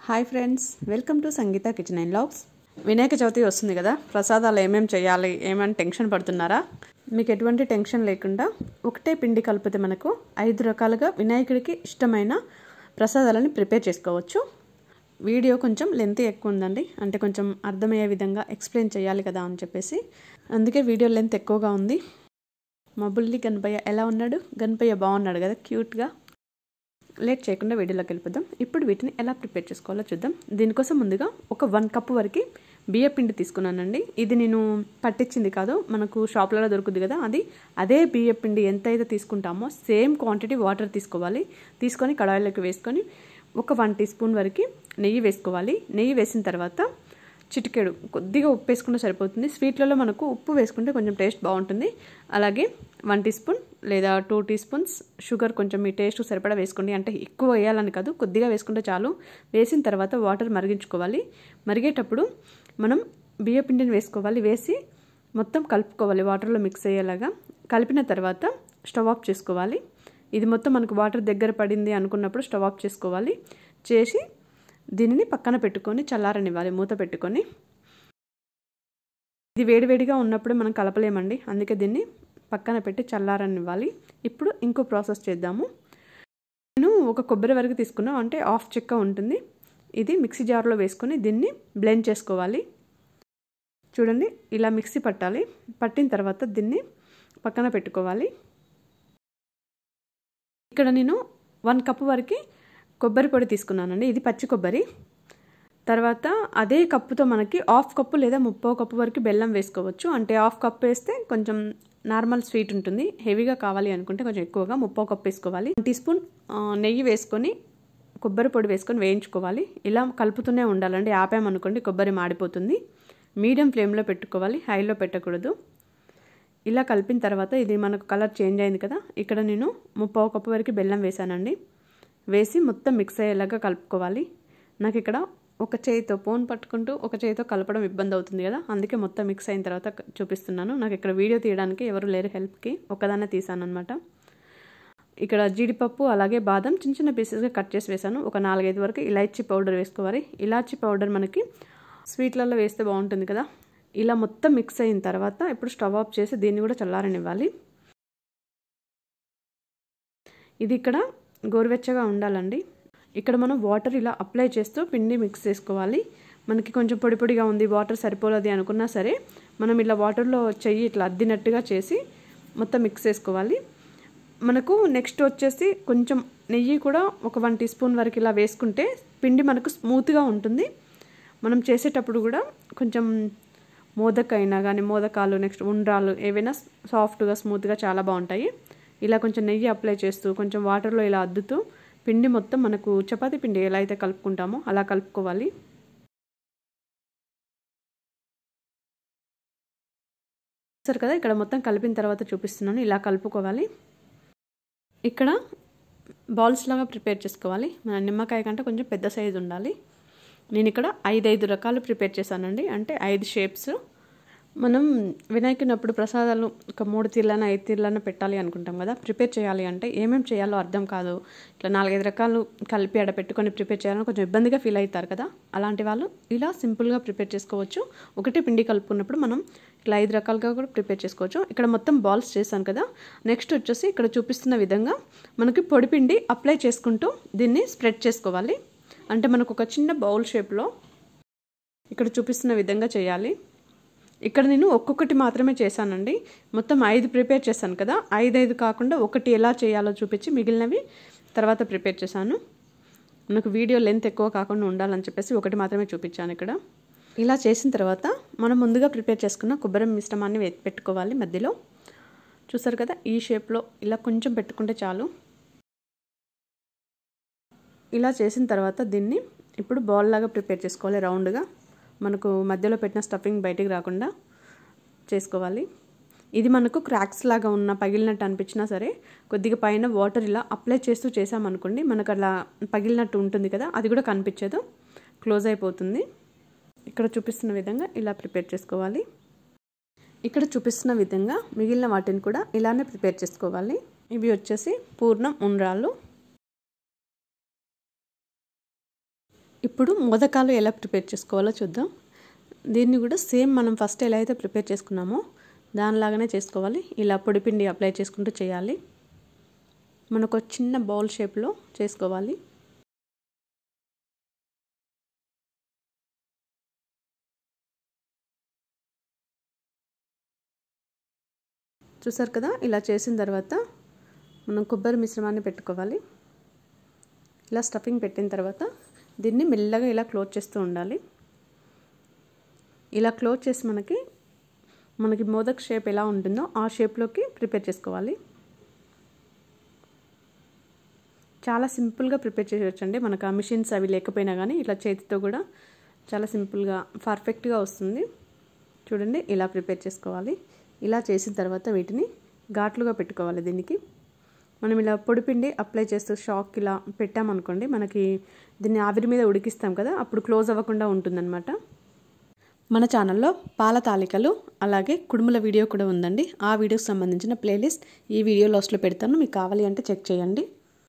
hi friends welcome to Sangeetha kitchen and vlogs Vinayaka Chavithi వస్తుంది కదా ప్రసాదాలు ఏమేమి చేయాలి ఏమైనా టెన్షన్ పడుతున్నారా మీకు ఎటువంటి టెన్షన్ లేకుండా ఒకటే పిండి కలిపితే మనకు ఐదు రకాలుగా వినాయకుడికి ఇష్టమైన ప్రసాదాలని ప్రిపేర్ చేసుకోవచ్చు వీడియో కొంచెం లెంత్ ఎక్కువ ఉందండి అంటే కొంచెం అర్థమయ్యే విధంగా ఎక్స్ప్లెయిన్ చేయాలి కదా అని చెప్పేసి అందుకే వీడియో లెంత్ ఎక్కువగా ఉంది మా బుల్లి గణపయ్య ఎలా ఉన్నాడు గణపయ్య బాగున్నాడు కదా క్యూట్గా లేట్ చేయకుండా వీడియోలోకి వెళ్ళిపోదాం ఇప్పుడు వీటిని ఎలా ప్రిపేర్ చేసుకోవాలో చూద్దాం దీనికోసం ముందుగా ఒక వన్ కప్ వరకు బియ్య పిండి తీసుకున్నానండి ఇది నేను పట్టించింది కాదు మనకు షాప్లలో దొరుకుతుంది కదా అది అదే బియ్య పిండి ఎంత అయితే తీసుకుంటామో సేమ్ క్వాంటిటీ వాటర్ తీసుకోవాలి తీసుకొని కడాయిలోకి వేసుకొని ఒక వన్ టీ స్పూన్ వరకు నెయ్యి వేసుకోవాలి నెయ్యి వేసిన తర్వాత చిటికెడు కొద్దిగా ఉప్పు వేసుకుంటే సరిపోతుంది స్వీట్లలో మనకు ఉప్పు వేసుకుంటే కొంచెం టేస్ట్ బాగుంటుంది అలాగే వన్ టీ స్పూన్ లేదా టూ టీ స్పూన్స్ షుగర్ కొంచెం మీ టేస్ట్ సరిపడా వేసుకోండి అంటే ఎక్కువ వేయాలని కాదు కొద్దిగా వేసుకుంటే చాలు వేసిన తర్వాత వాటర్ మరిగించుకోవాలి మరిగేటప్పుడు మనం బియ్య పిండిని వేసుకోవాలి వేసి మొత్తం కలుపుకోవాలి వాటర్లో మిక్స్ అయ్యేలాగా కలిపిన తర్వాత స్టవ్ ఆఫ్ చేసుకోవాలి ఇది మొత్తం మనకు వాటర్ దగ్గర పడింది అనుకున్నప్పుడు స్టవ్ ఆఫ్ చేసుకోవాలి చేసి దీనిని పక్కన పెట్టుకొని చల్లారనివ్వాలి మూత పెట్టుకొని ఇది వేడివేడిగా ఉన్నప్పుడు మనం కలపలేమండి అందుకే దీన్ని పక్కన పెట్టి చల్లారనివ్వాలి ఇప్పుడు ఇంకో ప్రాసెస్ చేద్దాము నేను ఒక కొబ్బరి వరకు తీసుకున్నాను అంటే హాఫ్ చెక్క ఉంటుంది ఇది మిక్సీ జార్లో వేసుకొని దీన్ని బ్లెండ్ చేసుకోవాలి చూడండి ఇలా మిక్సీ పట్టాలి పట్టిన తర్వాత దీన్ని పక్కన పెట్టుకోవాలి ఇక్కడ నేను వన్ కప్ వరకు కొబ్బరి పొడి తీసుకున్నానండి ఇది పచ్చి కొబ్బరి తర్వాత అదే కప్పుతో మనకి హాఫ్ కప్పు లేదా ముప్పో కప్పు వరకు బెల్లం వేసుకోవచ్చు అంటే హాఫ్ కప్ వేస్తే కొంచెం నార్మల్ స్వీట్ ఉంటుంది హెవీగా కావాలి అనుకుంటే కొంచెం ఎక్కువగా ముప్పో కప్పు వేసుకోవాలి టీ స్పూన్ నెయ్యి వేసుకొని కొబ్బరి పొడి వేసుకొని వేయించుకోవాలి ఇలా కలుపుతూనే ఉండాలండి ఆపామనుకోండి కొబ్బరి మాడిపోతుంది మీడియం ఫ్లేమ్లో పెట్టుకోవాలి హైలో పెట్టకూడదు ఇలా కలిపిన తర్వాత ఇది మనకు కలర్ చేంజ్ అయింది కదా ఇక్కడ నేను ముప్పో కప్పు వరకు బెల్లం వేసానండి వేసి మొత్తం మిక్స్ అయ్యేలాగా కలుపుకోవాలి నాకు ఇక్కడ ఒక చేయితో పోన్ పట్టుకుంటూ ఒక చేయితో కలపడం ఇబ్బంది అవుతుంది కదా అందుకే మొత్తం మిక్స్ అయిన తర్వాత చూపిస్తున్నాను నాకు ఇక్కడ వీడియో తీయడానికి ఎవరు లేరు హెల్ప్కి ఒకదాన్నే తీసాను అనమాట ఇక్కడ జీడిపప్పు అలాగే బాదం చిన్న చిన్న పీసెస్గా కట్ చేసి వేసాను ఒక నాలుగైదు వరకు ఇలాచీ పౌడర్ వేసుకోవాలి ఇలాచీ పౌడర్ మనకి స్వీట్లలో వేస్తే బాగుంటుంది కదా ఇలా మొత్తం మిక్స్ అయిన తర్వాత ఇప్పుడు స్టవ్ ఆఫ్ చేసి దీన్ని కూడా చల్లారనివ్వాలి ఇది ఇక్కడ గోరువెచ్చగా ఉండాలండి ఇక్కడ మనం వాటర్ ఇలా అప్లై చేస్తూ పిండి మిక్స్ చేసుకోవాలి మనకి కొంచెం పొడి పొడిగా ఉంది వాటర్ సరిపోలేదు అనుకున్నా సరే మనం ఇలా వాటర్లో చెయ్యి ఇట్లా అద్దినట్టుగా చేసి మొత్తం మిక్స్ చేసుకోవాలి మనకు నెక్స్ట్ వచ్చేసి కొంచెం నెయ్యి కూడా ఒక వన్ టీ స్పూన్ వరకు ఇలా వేసుకుంటే పిండి మనకు స్మూత్గా ఉంటుంది మనం చేసేటప్పుడు కూడా కొంచెం మోదకైనా కానీ మోదకాలు నెక్స్ట్ ఉండ్రాలు ఏవైనా సాఫ్ట్గా స్మూత్గా చాలా బాగుంటాయి ఇలా కొంచెం నెయ్యి అప్లై చేస్తూ కొంచెం వాటర్లో ఇలా అద్దుతూ పిండి మొత్తం మనకు చపాతీ పిండి ఎలా అయితే కలుపుకుంటామో అలా కలుపుకోవాలి సరే కదా ఇక్కడ మొత్తం కలిపిన తర్వాత చూపిస్తున్నాను ఇలా కలుపుకోవాలి ఇక్కడ బాల్స్ లాగా ప్రిపేర్ చేసుకోవాలి మన నిమ్మకాయ కంటే కొంచెం పెద్ద సైజు ఉండాలి నేను ఇక్కడ ఐదు ఐదు రకాలు ప్రిపేర్ చేశానండి అంటే ఐదు షేప్స్ మనం వినాయకునప్పుడు ప్రసాదాలు ఒక మూడు తీర్లన ఐదు తీర్లన పెట్టాలి అనుకుంటాం కదా ప్రిపేర్ చేయాలి అంటే ఏమేమి చేయాలో అర్థం కాదు ఇట్లా నాలుగైదు రకాలు కలిపి ఆడ పెట్టుకొని ప్రిపేర్ చేయాలని కొంచెం ఇబ్బందిగా ఫీల్ అవుతారు కదా అలాంటి వాళ్ళు ఇలా సింపుల్గా ప్రిపేర్ చేసుకోవచ్చు ఒకటి పిండి కలుపుకున్నప్పుడు మనం ఇట్లా ఐదు రకాలుగా కూడా ప్రిపేర్ చేసుకోవచ్చు ఇక్కడ మొత్తం బాల్స్ చేశాను కదా నెక్స్ట్ వచ్చేసి ఇక్కడ చూపిస్తున్న విధంగా మనకి పొడి పిండి అప్లై చేసుకుంటూ దీన్ని స్ప్రెడ్ చేసుకోవాలి అంటే మనకు ఒక చిన్న బౌల్ షేప్లో ఇక్కడ చూపిస్తున్న విధంగా చేయాలి ఇక్కడ నేను ఒక్కొక్కటి మాత్రమే చేశానండి మొత్తం ఐదు ప్రిపేర్ చేశాను కదా ఐదు ఐదు కాకుండా ఒకటి ఎలా చేయాలో చూపించి మిగిలినవి తర్వాత ప్రిపేర్ చేశాను నాకు వీడియో లెంత్ ఎక్కువ కాకుండా ఉండాలని చెప్పేసి ఒకటి మాత్రమే చూపించాను ఇక్కడ ఇలా చేసిన తర్వాత మనం ముందుగా ప్రిపేర్ చేసుకున్న కొబ్బరి మిశ్రమాన్ని పెట్టుకోవాలి మధ్యలో చూసారు కదా ఈ షేప్లో ఇలా కొంచెం పెట్టుకుంటే చాలు ఇలా చేసిన తర్వాత దీన్ని ఇప్పుడు బాల్ లాగా ప్రిపేర్ చేసుకోవాలి రౌండ్గా మనకు మధ్యలో పెట్టిన స్టఫింగ్ బయటికి రాకుండా చేసుకోవాలి ఇది మనకు క్రాక్స్ లాగా ఉన్న పగిలినట్టు అనిపించినా సరే కొద్దిగా పైన వాటర్ ఇలా అప్లై చేస్తూ చేసామనుకోండి మనకు అలా పగిలినట్టు ఉంటుంది కదా అది కూడా కనిపించదు క్లోజ్ అయిపోతుంది ఇక్కడ చూపిస్తున్న విధంగా ఇలా ప్రిపేర్ చేసుకోవాలి ఇక్కడ చూపిస్తున్న విధంగా మిగిలిన వాటిని కూడా ఇలానే ప్రిపేర్ చేసుకోవాలి ఇవి వచ్చేసి పూర్ణం ఉండ్రాళ్ళు ఇప్పుడు మోదకాలు ఎలా ప్రిపేర్ చేసుకోవాలో చూద్దాం దీన్ని కూడా సేమ్ మనం ఫస్ట్ ఎలా అయితే ప్రిపేర్ చేసుకున్నామో దానిలాగానే చేసుకోవాలి ఇలా పొడిపిండి అప్లై చేసుకుంటూ చేయాలి మనకు చిన్న బౌల్ షేప్లో చేసుకోవాలి చూసారు కదా ఇలా చేసిన తర్వాత మనం కొబ్బరి మిశ్రమాన్ని పెట్టుకోవాలి ఇలా స్టఫింగ్ పెట్టిన తర్వాత దీన్ని మెల్లగా ఇలా క్లోజ్ చేస్తూ ఉండాలి ఇలా క్లోజ్ చేసి మనకి మనకి మోదక్ షేప్ ఎలా ఉంటుందో ఆ షేప్లోకి ప్రిపేర్ చేసుకోవాలి చాలా సింపుల్గా ప్రిపేర్ చేయవచ్చండి మనకు ఆ మిషన్స్ అవి లేకపోయినా కానీ ఇట్లా చేతితో కూడా చాలా సింపుల్గా పర్ఫెక్ట్గా వస్తుంది చూడండి ఇలా ప్రిపేర్ చేసుకోవాలి ఇలా చేసిన తర్వాత వీటిని ఘాట్లుగా పెట్టుకోవాలి దీనికి మనం ఇలా పొడిపిండి అప్లై చేస్తూ షాక్ ఇలా పెట్టామనుకోండి మనకి దీన్ని ఆవిరి మీద ఉడికిస్తాం కదా అప్పుడు క్లోజ్ అవ్వకుండా ఉంటుందన్నమాట మన ఛానల్లో పాల తాలికలు అలాగే కుడుముల వీడియో కూడా ఉందండి ఆ వీడియోకి సంబంధించిన ప్లేలిస్ట్ ఈ వీడియో లాస్ట్లో పెడతాను మీకు కావాలి అంటే చెక్ చేయండి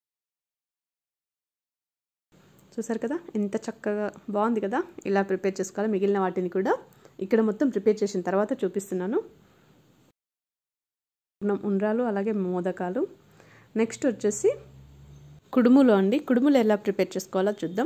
చూసారు కదా ఎంత చక్కగా బాగుంది కదా ఇలా ప్రిపేర్ చేసుకోవాలి మిగిలిన వాటిని కూడా ఇక్కడ మొత్తం ప్రిపేర్ చేసిన తర్వాత చూపిస్తున్నాను ఉండ్రాలు అలాగే మోదకాలు నెక్స్ట్ వచ్చేసి కుడుములు అండి కుడుములు ఎలా ప్రిపేర్ చేసుకోవాలో చూద్దాం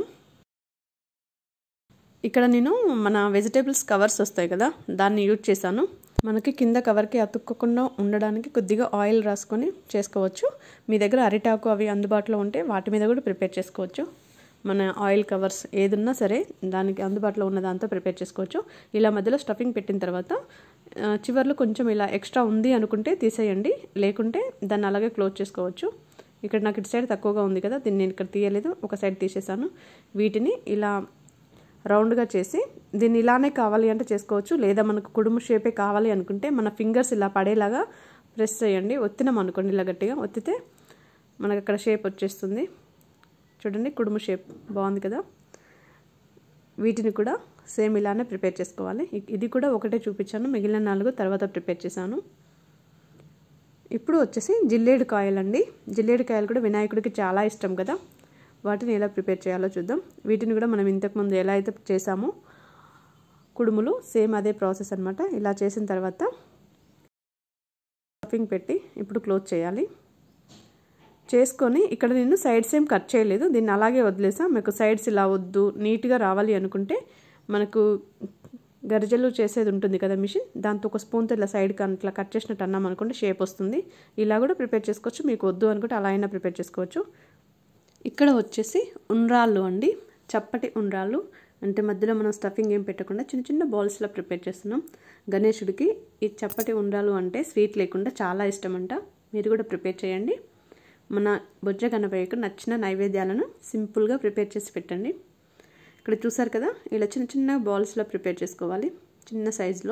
ఇక్కడ నేను మన వెజిటేబుల్స్ కవర్స్ వస్తాయి కదా దాన్ని యూజ్ చేశాను మనకి కింద కవర్కి అతుక్కోకుండా ఉండడానికి కొద్దిగా ఆయిల్ రాసుకొని చేసుకోవచ్చు మీ దగ్గర అరిటాకు అవి అందుబాటులో ఉంటే వాటి మీద కూడా ప్రిపేర్ చేసుకోవచ్చు మన ఆయిల్ కవర్స్ ఏదున్నా సరే దానికి అందుబాటులో ఉన్న దాంతో ప్రిపేర్ చేసుకోవచ్చు ఇలా మధ్యలో స్టఫింగ్ పెట్టిన తర్వాత చివర్లో కొంచెం ఇలా ఎక్స్ట్రా ఉంది అనుకుంటే తీసేయండి లేకుంటే దాన్ని అలాగే క్లోజ్ చేసుకోవచ్చు ఇక్కడ నాకు ఇటు సైడ్ తక్కువగా ఉంది కదా దీన్ని నేను ఇక్కడ తీయలేదు ఒక సైడ్ తీసేసాను వీటిని ఇలా రౌండ్గా చేసి దీన్ని ఇలానే కావాలి అంటే చేసుకోవచ్చు లేదా మనకు కుడుము షేపే కావాలి అనుకుంటే మన ఫింగర్స్ ఇలా పడేలాగా ప్రెస్ చేయండి ఒత్తినాం అనుకోండి ఇలా గట్టిగా ఒత్తితే మనకు అక్కడ షేప్ వచ్చేస్తుంది చూడండి కుడుము షేప్ బాగుంది కదా వీటిని కూడా సేమ్ ఇలానే ప్రిపేర్ చేసుకోవాలి ఇది కూడా ఒకటే చూపించాను మిగిలిన నాలుగు తర్వాత ప్రిపేర్ చేశాను ఇప్పుడు వచ్చేసి జిల్లేడు కాయలు అండి జిల్లేడు కాయలు కూడా వినాయకుడికి చాలా ఇష్టం కదా వాటిని ఎలా ప్రిపేర్ చేయాలో చూద్దాం వీటిని కూడా మనం ఇంతకుముందు ఎలా అయితే చేసామో కుడుములు సేమ్ అదే ప్రాసెస్ అనమాట ఇలా చేసిన తర్వాత స్టఫింగ్ పెట్టి ఇప్పుడు క్లోజ్ చేయాలి చేసుకొని ఇక్కడ నేను సైడ్స్ ఏం కట్ చేయలేదు దీన్ని అలాగే వదిలేసా మీకు సైడ్స్ ఇలా వద్దు నీట్గా రావాలి అనుకుంటే మనకు గరిజలు చేసేది ఉంటుంది కదా మిషన్ దాంతో ఒక స్పూన్తో ఇలా సైడ్కి అట్లా కట్ చేసినట్టు అన్నాం అనుకుంటే షేప్ వస్తుంది ఇలా కూడా ప్రిపేర్ చేసుకోవచ్చు మీకు వద్దు అనుకుంటే అలా అయినా ప్రిపేర్ చేసుకోవచ్చు ఇక్కడ వచ్చేసి ఉండ్రాళ్ళు అండి చప్పటి ఉండ్రాళ్ళు అంటే మధ్యలో మనం స్టఫింగ్ ఏం పెట్టకుండా చిన్న చిన్న బాల్స్లో ప్రిపేర్ చేస్తున్నాం గణేషుడికి ఈ చప్పటి ఉండ్రాలు అంటే స్వీట్ లేకుండా చాలా ఇష్టం అంట మీరు కూడా ప్రిపేర్ చేయండి మన బొజ్జ గణపయ్యకు నచ్చిన నైవేద్యాలను సింపుల్గా ప్రిపేర్ చేసి పెట్టండి ఇక్కడ చూసారు కదా ఇలా చిన్న చిన్న బాల్స్లో ప్రిపేర్ చేసుకోవాలి చిన్న సైజులో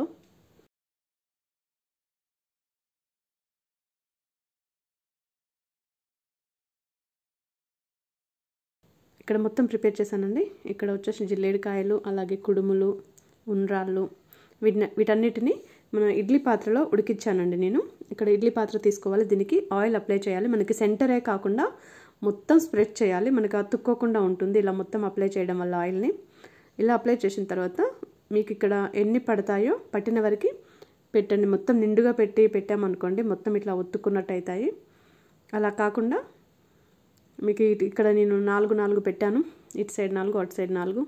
ఇక్కడ మొత్తం ప్రిపేర్ చేశానండి ఇక్కడ వచ్చేసి జిల్లేడికాయలు అలాగే కుడుములు ఉండ్రాళ్ళు వీటిని వీటన్నిటిని మన ఇడ్లీ పాత్రలో ఉడికించానండి నేను ఇక్కడ ఇడ్లీ పాత్ర తీసుకోవాలి దీనికి ఆయిల్ అప్లై చేయాలి మనకి సెంటరే కాకుండా మొత్తం స్ప్రెడ్ చేయాలి మనకి అతుక్కోకుండా ఉంటుంది ఇలా మొత్తం అప్లై చేయడం వల్ల ఆయిల్ని ఇలా అప్లై చేసిన తర్వాత మీకు ఇక్కడ ఎన్ని పడతాయో పట్టిన వరకు పెట్టండి మొత్తం నిండుగా పెట్టి పెట్టామనుకోండి మొత్తం ఇట్లా ఒత్తుకున్నట్టు అవుతాయి అలా కాకుండా మీకు ఇక్కడ నేను నాలుగు నాలుగు పెట్టాను ఇటు సైడ్ నాలుగు అటు సైడ్ నాలుగు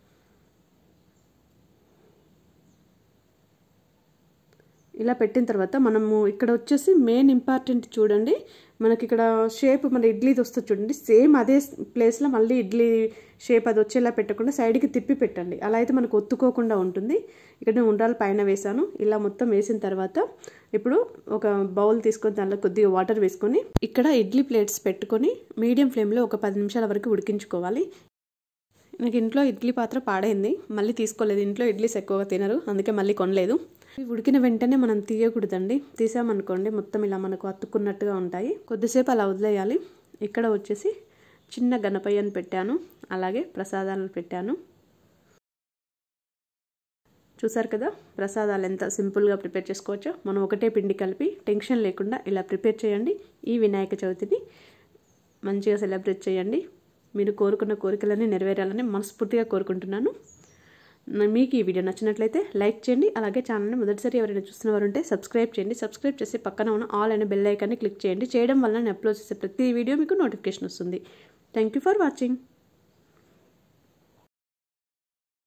ఇలా పెట్టిన తర్వాత మనము ఇక్కడ వచ్చేసి మెయిన్ ఇంపార్టెంట్ చూడండి మనకి ఇక్కడ షేప్ మన ఇడ్లీది వస్తుంది చూడండి సేమ్ అదే ప్లేస్లో మళ్ళీ ఇడ్లీ షేప్ అది వచ్చేలా పెట్టకుండా సైడ్కి తిప్పి పెట్టండి అలా అయితే మనకు ఒత్తుకోకుండా ఉంటుంది ఇక్కడ నేను ఉండ్రాలు పైన వేసాను ఇలా మొత్తం వేసిన తర్వాత ఇప్పుడు ఒక బౌల్ తీసుకొని దానిలో కొద్దిగా వాటర్ వేసుకొని ఇక్కడ ఇడ్లీ ప్లేట్స్ పెట్టుకొని మీడియం ఫ్లేమ్లో ఒక పది నిమిషాల వరకు ఉడికించుకోవాలి నాకు ఇంట్లో ఇడ్లీ పాత్ర పాడైంది మళ్ళీ తీసుకోలేదు ఇంట్లో ఇడ్లీస్ ఎక్కువగా తినరు అందుకే మళ్ళీ కొనలేదు ఉడికిన వెంటనే మనం తీయకూడదండి తీసామనుకోండి మొత్తం ఇలా మనకు అతుక్కున్నట్టుగా ఉంటాయి కొద్దిసేపు అలా వదిలేయాలి ఇక్కడ వచ్చేసి చిన్న గణపయ్యను పెట్టాను అలాగే ప్రసాదాలను పెట్టాను చూసారు కదా ప్రసాదాలు ఎంత సింపుల్గా ప్రిపేర్ చేసుకోవచ్చో మనం ఒకటే పిండి కలిపి టెన్షన్ లేకుండా ఇలా ప్రిపేర్ చేయండి ఈ వినాయక చవితిని మంచిగా సెలబ్రేట్ చేయండి మీరు కోరుకున్న కోరికలన్నీ నెరవేరాలని మనస్ఫూర్తిగా కోరుకుంటున్నాను నా- మీకు ఈ వీడియో నచ్చినట్లయితే లైక్ చేయండి అలాగే ఛానల్ని మొదటిసారి ఎవరైనా చూస్తున్నవారు ఉంటే సబ్స్క్రైబ్ చేయండి సబ్స్క్రైబ్ చేసి పక్కన ఉన్న ఆల్ అనే బెల్ ఐకాన్ని క్లిక్ చేయండి చేయడం వల్ల నేను అప్లోడ్ చేసే ప్రతి వీడియో మీకు నోటిఫికేషన్ వస్తుంది థ్యాంక్ యూ ఫర్ వాచింగ్